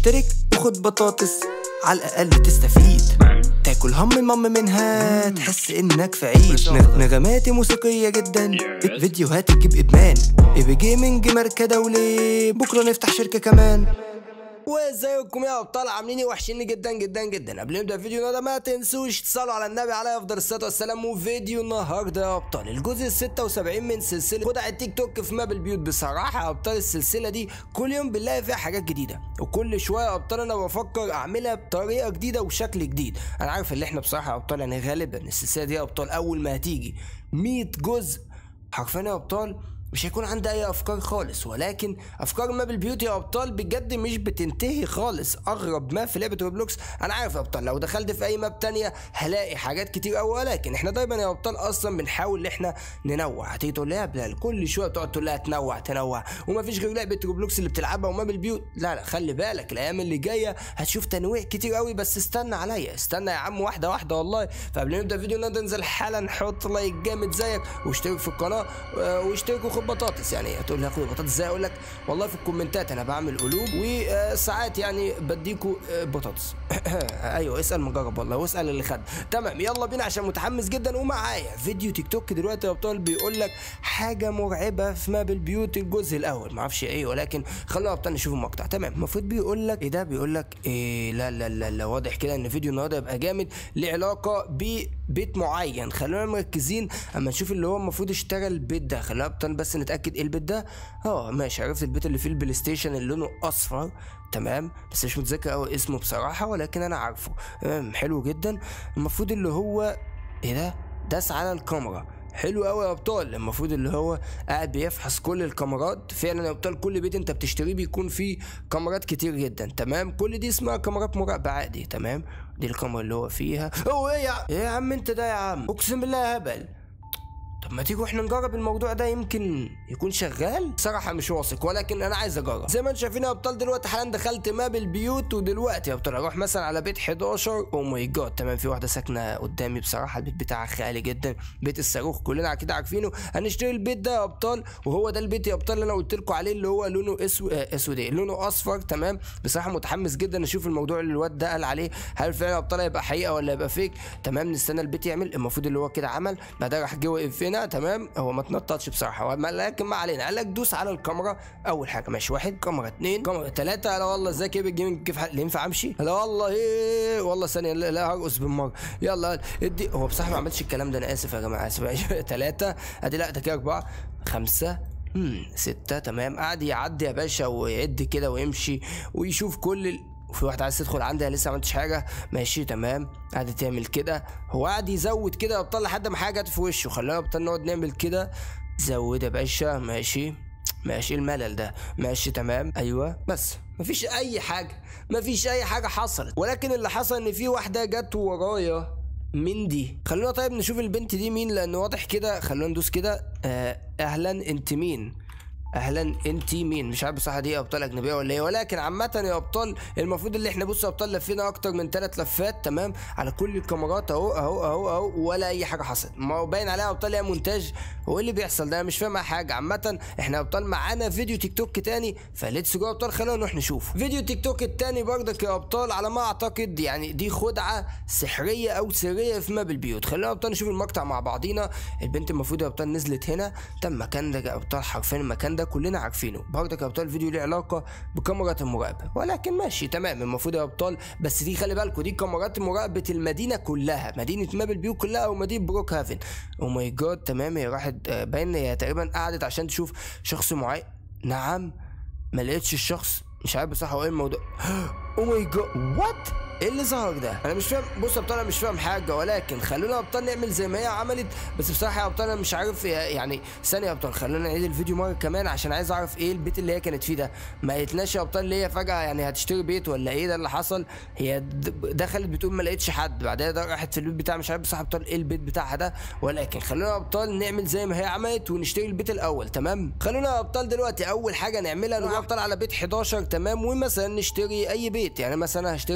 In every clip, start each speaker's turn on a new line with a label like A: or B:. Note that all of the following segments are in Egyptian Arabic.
A: اشترك وخد بطاطس على الأقل تستفيد تاكل هم مم منها تحس انك في عيد نغ- نغماتي موسيقية جدا فيديوهات تجيب ادمان ايبي جيمنج ماركة دولي بكرة نفتح شركة كمان وازيكم يا ابطال عاملين ايه وحشيني جدا جدا جدا قبل ما نبدا الفيديو النهارده ما تنسوش تصلوا على النبي عليه افضل الصلاه والسلام وفيديو النهارده يا ابطال الجزء ال 76 من سلسله خدع التيك توك في ماب البيوت بصراحه يا ابطال السلسله دي كل يوم بنلاقي فيها حاجات جديده وكل شويه يا ابطال انا بفكر اعملها بطريقه جديده وشكل جديد انا عارف ان احنا بصراحه يا ابطال يعني غالبا السلسله دي يا ابطال اول ما هتيجي 100 جزء حرفيا يا ابطال مش هيكون عندي اي افكار خالص ولكن افكار ماب البيوت يا ابطال بجد مش بتنتهي خالص اغرب ما في لعبه روبلوكس انا عارف يا ابطال لو دخلت في اي ماب تانية هلاقي حاجات كتير قوي ولكن احنا دايما يا ابطال اصلا بنحاول ان احنا ننوع هتيجي تقول لها يا بلال كل شويه بتقعد تقول لها تنوع تنوع وما فيش غير لعبه روبلوكس اللي بتلعبها وماب البيوت لا لا خلي بالك الايام اللي جايه هتشوف تنويع كتير قوي بس استنى عليا استنى يا عم واحده واحده والله فقبل ما نبدا الفيديو نقدر ننزل حالا حط لايك جامد زيك واشترك في القناه آه، واشترك وخد بطاطس يعني هتقول لي اخد بطاطس ازاي اقول لك والله في الكومنتات انا بعمل قلوب وساعات يعني بديكوا آه، بطاطس ايوه اسال مجرب والله واسال اللي خد تمام يلا بينا عشان متحمس جدا ومعايا فيديو تيك توك دلوقتي يا ابطال بيقول لك حاجه مرعبه في ماب البيوت الجزء الاول ما اعرفش ايه ولكن خلونا يا ابطال نشوف المقطع تمام المفروض بيقول لك ايه ده بيقول لك إيه لا لا لا لا واضح كده ان فيديو النهارده يبقى جامد ليه علاقه ببيت معين خلونا مركزين اما نشوف اللي هو المفروض اشترى البيت ده خلونا يا ابطال بس نتاكد ايه البيت ده اه ماشي عرفت البيت اللي فيه البلاي ستيشن اللي لونه اصفر تمام بس مش متذكر قوي اسمه بصراحه ولكن انا عارفه تمام حلو جدا المفروض اللي هو ايه ده داس على الكاميرا حلو قوي يا ابطال المفروض اللي هو قاعد بيفحص كل الكاميرات فعلا يا ابطال كل بيت انت بتشتريه بيكون فيه كاميرات كتير جدا تمام كل دي اسمها كاميرات مراقبه عادي تمام دي الكاميرا اللي هو فيها هو ايه يا ايه يا عم انت ده يا عم اقسم بالله يا هبل طب ما تيجوا احنا نجرب الموضوع ده يمكن يكون شغال بصراحة مش واثق ولكن انا عايز اجرب زي ما انتم شايفين يا ابطال دلوقتي حالا دخلت ماب البيوت ودلوقتي يا ابطال اروح مثلا على بيت 11 او ماي جاد تمام في واحدة ساكنة قدامي بصراحة البيت بتاعها خيالي جدا بيت الصاروخ كلنا كده عارفينه هنشتري البيت ده يا ابطال وهو ده البيت يا ابطال اللي انا قلت لكم عليه اللي هو لونه اسود آه، اسود ايه لونه اصفر تمام بصراحة متحمس جدا اشوف الموضوع اللي الواد ده قال عليه هل فعلا يا ابطال هيبقى حقيقة ولا هيبقى فيك تمام نستنى البيت يعمل المفروض اللي هو كده عمل بعدها راح جه وقف هنا تمام هو ما تنططش بصراحه هو ما- لكن ما علينا قال لك دوس على الكاميرا اول حاجه ماشي واحد كاميرا اثنين كاميرا ثلاثه لا والله ازيك يا بالجيمنج كيف حال ينفع امشي لا والله ايه والله ثانيه لا, لا هرقص بالمره يلا ادي هو بصراحه ما عملش الكلام ده انا اسف يا جماعه اسف ثلاثه ادي لا ده كده اربعه خمسه امم ستة تمام قعد يعدي يا باشا ويعد كده ويمشي ويشوف كل ال... وفي واحد عايز تدخل عندي أنا لسه ما عملتش حاجه ماشي تمام قعد تعمل كده هو قاعد يزود كده يا ابطال لحد ما حاجه جت في وشه خلينا يا ابطال نقعد نعمل كده زود يا باشا ماشي ماشي الملل ده ماشي تمام ايوه بس مفيش اي حاجه مفيش اي حاجه حصلت ولكن اللي حصل ان في واحده جت ورايا مين دي خلونا طيب نشوف البنت دي مين لان واضح كده خلونا ندوس كده آه اهلا انت مين اهلا انت مين مش عارف بصراحه دي ابطال اجنبيه ولا ايه ولكن عامه يا ابطال المفروض اللي احنا بص يا ابطال لفينا اكتر من ثلاث لفات تمام على كل الكاميرات اهو اهو اهو اهو ولا اي حاجه حصلت ما هو باين عليها يا ابطال هي مونتاج هو ايه اللي بيحصل ده انا مش فاهم أي حاجه عامه احنا يا ابطال معانا فيديو تيك توك تاني فليتس جو يا ابطال خلينا نروح نشوف فيديو تيك توك التاني برضك يا ابطال على ما اعتقد يعني دي خدعه سحريه او سريه في ماب البيوت خلينا يا ابطال نشوف المقطع مع بعضينا البنت المفروض يا ابطال نزلت هنا ده المكان ده يا ابطال حرفيا المكان ده كلنا عارفينه برضك يا ابطال الفيديو ليه علاقه بكاميرا المراقبه ولكن ماشي تمام المفروض يا ابطال بس دي خلي بالكم دي كاميرات مراقبه المدينه كلها مدينه ماب البيوت كلها او مدينه بروك هافن او ماي جاد تمام هي راحت آه، باين هي تقريبا قعدت عشان تشوف شخص معين نعم ما لقيتش الشخص مش عارف بصراحه هو ايه الموضوع او ماي جاد وات ايه اللي ظهر ده انا مش فاهم بص يا ابطال انا مش فاهم حاجه ولكن خلونا يا ابطال نعمل زي ما هي عملت بس بصراحه يا ابطال انا مش عارف هي- يعني ثانيه يا ابطال خلونا نعيد الفيديو مره كمان عشان عايز اعرف ايه البيت اللي هي كانت فيه ده ما قالتناش يا ابطال اللي هي فجاه يعني هتشتري بيت ولا ايه ده اللي حصل هي د- دخلت بتقول ما لقيتش حد بعدها ده راحت في البيت بتاعها مش عارف بصراحه يا ابطال ايه البيت بتاعها ده ولكن خلونا يا ابطال نعمل زي ما هي عملت ونشتري البيت الاول تمام خلونا يا ابطال دلوقتي اول حاجه نعملها نروح يا ابطال على بيت 11 تمام ومثلا نشتري اي بيت يعني مثلا هشتري البيت ده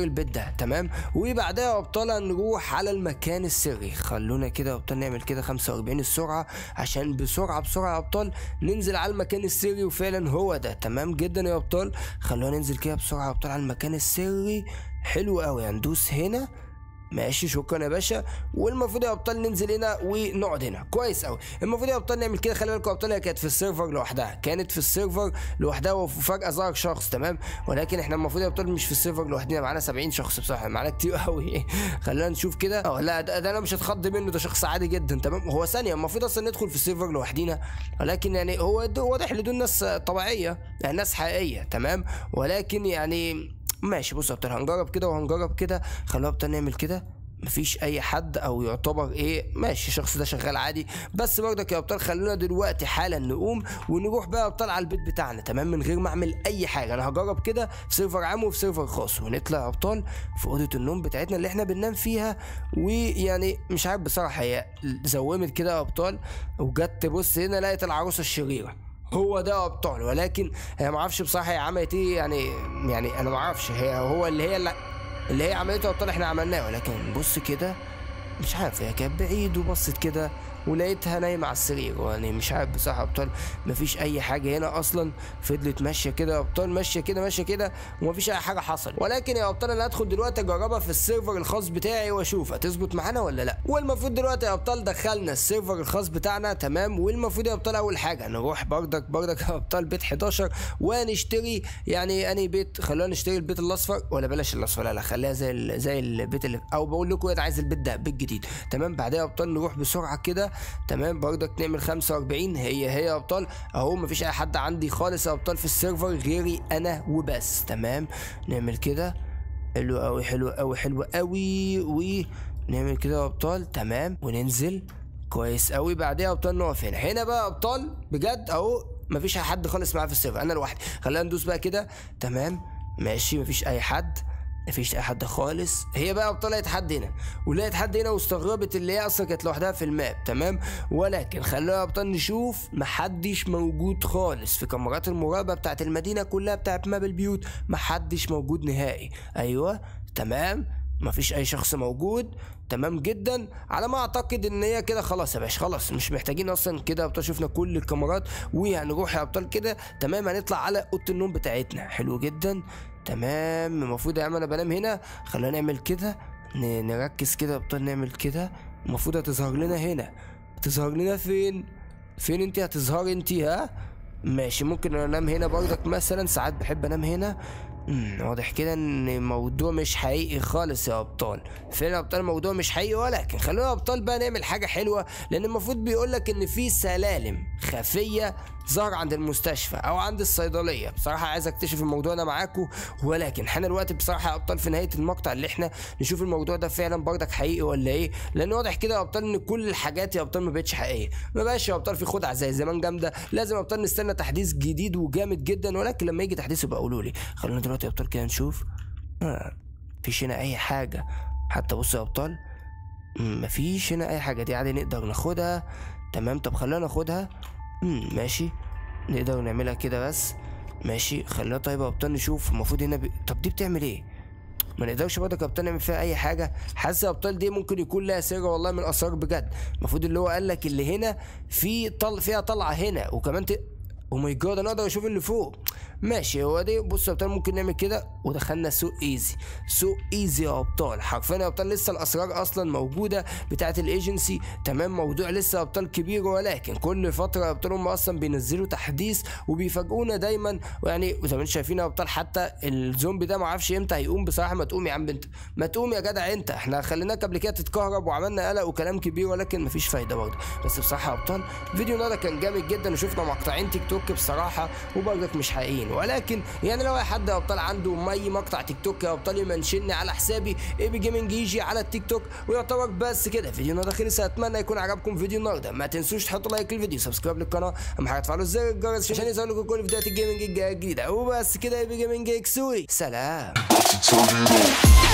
A: تمام وبعدها يا ابطال هنروح على المكان السري خلونا كده يا ابطال نعمل كده 45 السرعه عشان بسرعه بسرعه يا ابطال ننزل على المكان السري وفعلا هو ده تمام جدا يا ابطال خلونا ننزل كده بسرعه يا ابطال على المكان السري حلو قوي هندوس هنا ماشي شكرا يا باشا والمفروض يا ابطال ننزل هنا ونقعد هنا كويس قوي المفروض يا ابطال نعمل كده خلي بالكم يا ابطال هي كانت في السيرفر لوحدها كانت في السيرفر لوحدها وفجاه ظهر شخص تمام ولكن احنا المفروض يا ابطال مش في السيرفر لوحدنا معانا 70 شخص بصراحه معانا كتير قوي خلينا نشوف كده اه لا ده, ده انا مش هتخض منه ده شخص عادي جدا تمام هو ثانيه المفروض اصلا ندخل في السيرفر لوحدينا ولكن يعني هو ده- واضح ان دول ناس طبيعيه يعني ناس حقيقيه تمام ولكن يعني ماشي بص يا ابطال هنجرب كده وهنجرب كده خلونا يا ابطال نعمل كده مفيش اي حد او يعتبر ايه ماشي الشخص ده شغال عادي بس برضك يا ابطال خلونا دلوقتي حالا نقوم ونروح بقى يا ابطال على البيت بتاعنا تمام من غير ما اعمل اي حاجه انا هجرب كده في سيرفر عام وفي سيرفر خاص ونطلع يا ابطال في اوضه النوم بتاعتنا اللي احنا بننام فيها ويعني مش عارف بصراحه هي زومت كده يا ابطال وجت تبص هنا لقيت العروسه الشريره هو ده ابطال ولكن هي ما اعرفش بصراحه هي عملت ايه يعني يعني انا ما اعرفش هي هو اللي هي اللي, اللي هي عملته ابطال احنا عملناه ولكن بص كده مش عارف هي كانت بعيد وبصت كده ولقيتها نايمة على السرير يعني مش عارف بصراحة يا ابطال مفيش أي حاجة هنا أصلا فضلت ماشية كده يا ابطال ماشية كده ماشية كده ومفيش أي حاجة حصلت ولكن يا ابطال أنا هدخل دلوقتي أجربها في السيرفر الخاص بتاعي وأشوف هتظبط معانا ولا لأ والمفروض دلوقتي يا ابطال دخلنا السيرفر الخاص بتاعنا تمام والمفروض يا ابطال أول حاجة نروح بردك بردك يا ابطال بيت 11 ونشتري يعني أنهي بيت خلونا نشتري البيت الأصفر ولا بلاش الأصفر لا لا خليها زي ال- زي البيت اللي أو بقول لكم أنا عايز البيت ده بيت جديد تمام بعدها يا ابطال نروح بسرعة كده تمام بردك نعمل 45 هي هي يا ابطال اهو مفيش اي حد عندي خالص يا ابطال في السيرفر غيري انا وبس تمام نعمل كده حلو قوي حلو قوي حلو قوي ونعمل كده يا ابطال تمام وننزل كويس قوي بعدها يا ابطال نقف هنا هنا بقى يا ابطال بجد اهو مفيش حد خالص معايا في السيرفر انا لوحدي خلينا ندوس بقى كده تمام ماشي مفيش اي حد مفيش اي حد خالص هي بقى طلعت حد هنا ولقيت حد هنا واستغربت اللي هي اصلا كانت لوحدها في الماب تمام ولكن خلونا يا ابطال نشوف محدش موجود خالص في كاميرات المراقبه بتاعت المدينه كلها بتاعت ماب البيوت محدش موجود نهائي ايوه تمام مفيش اي شخص موجود تمام جدا على ما اعتقد ان هي كده خلاص يا باشا خلاص مش محتاجين اصلا كده يا ابطال شفنا كل الكاميرات وهنروح يا ابطال كده تمام هنطلع على اوضه النوم بتاعتنا حلو جدا تمام المفروض يا عم انا بنام هنا خلينا نعمل كده ن- نركز كده يا ابطال نعمل كده المفروض هتظهر لنا هنا تظهر لنا فين فين انت هتظهري انت ها ماشي ممكن انا انام هنا برضك مثلا ساعات بحب انام هنا امم واضح كده ان الموضوع مش حقيقي خالص يا ابطال فين يا ابطال الموضوع مش حقيقي ولكن خلونا يا ابطال بقى نعمل حاجه حلوه لان المفروض بيقول لك ان في سلالم خفيه ظهر عند المستشفى او عند الصيدليه بصراحه عايز اكتشف الموضوع ده معاكم ولكن احنا دلوقتي بصراحه يا ابطال في نهايه المقطع اللي احنا نشوف الموضوع ده فعلا برضك حقيقي ولا ايه لان واضح كده يا ابطال ان كل الحاجات يا ابطال ما بقتش حقيقيه ما بقاش يا ابطال في خدعه زي زمان جامده لازم يا ابطال نستنى تحديث جديد وجامد جدا ولكن لما يجي تحديث يبقى قولوا لي خلونا دلوقتي يا ابطال كده نشوف آه. مفيش هنا اي حاجه حتى بصوا يا ابطال مم، مفيش هنا اي حاجه دي عادي نقدر ناخدها تمام طب خلينا ناخدها مم، ماشي نقدر نعملها كده بس ماشي خلينا طيب يا ابطال نشوف المفروض هنا ب... طب دي بتعمل ايه ما نقدرش برضه يا ابطال نعمل فيها اي حاجه حاسس يا ابطال دي ممكن يكون لها سر والله من اسرار بجد المفروض اللي هو قال لك اللي هنا في طل فيها طلعه هنا وكمان ت... او ماي جاد انا اقدر اشوف اللي فوق ماشي هو دي بص يا ابطال ممكن نعمل كده ودخلنا سوق ايزي سوق ايزي يا ابطال حرفيا يا ابطال لسه الاسرار اصلا موجوده بتاعه الايجنسي تمام موضوع لسه يا ابطال كبير ولكن كل فتره يا ابطال هم اصلا بينزلوا تحديث وبيفاجئونا دايما ويعني زي ما انتم شايفين يا ابطال حتى الزومبي ده ما اعرفش امتى هيقوم بصراحه ما تقوم يا عم انت ما تقوم يا جدع انت احنا خليناك قبل كده تتكهرب وعملنا قلق وكلام كبير ولكن مفيش فايده برضه بس بصراحه يا ابطال الفيديو النهارده كان جامد جدا وشفنا مقطعين تيك توك بصراحه وبرضك مش حقيقيين ولكن يعني لو اي حد يا ابطال عنده مي مقطع تيك توك يا ابطال يمنشني على حسابي اي بي جيمنج يجي على التيك توك ويعتبر بس كده فيديو النهارده خلص اتمنى يكون عجبكم فيديو النهارده ما تنسوش تحطوا لايك للفيديو سبسكرايب للقناه اهم حاجه تفعلوا زر الجرس عشان يظهر لكم كل فيديوهات الجيمنج الجديده وبس كده اي بي جيمنج اكسوي سلام
B: Turn it up.